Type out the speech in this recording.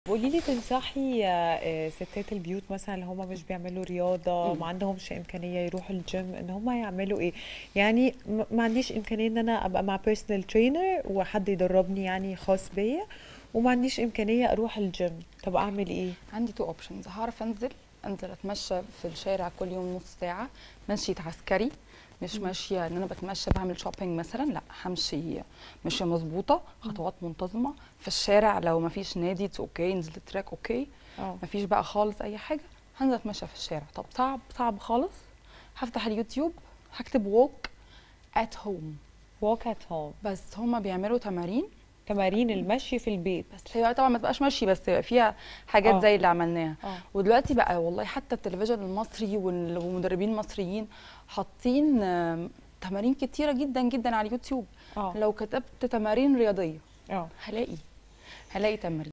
قولي لي تنصحي آه، ستات البيوت مثلا اللي هم مش بيعملوا رياضه ما عندهمش امكانيه يروحوا الجيم ان هم يعملوا ايه يعني م- ما عنديش امكانيه ان انا ابقى مع بيرسونال ترينر وحد يدربني يعني خاص بيا وما عنديش امكانيه اروح الجيم طب اعمل ايه عندي تو اوبشنز هعرف انزل انزل اتمشى في الشارع كل يوم نص ساعه مشية عسكري مش ماشيه ان انا بتمشى بعمل شوبينج مثلا لا همشي ماشيه مظبوطه خطوات منتظمه في الشارع لو ما فيش نادي اتس اوكي نزلت تراك اوكي اه ما فيش بقى خالص اي حاجه هنزل اتمشى في الشارع طب صعب صعب خالص هفتح اليوتيوب هكتب ووك ات هوم walk at home بس هما بيعملوا تمارين تمارين المشي في البيت بس هي طبعا ما تبقاش ماشي بس يبقى فيها حاجات آه. زي اللي عملناها اه ودلوقتي بقى والله حتى التلفزيون المصري وال- والمدربين المصريين حاطين آم، تمارين كتيره جدا جدا على اليوتيوب اه لو كتبت تمارين رياضيه اه هلاقي هلاقي تمارين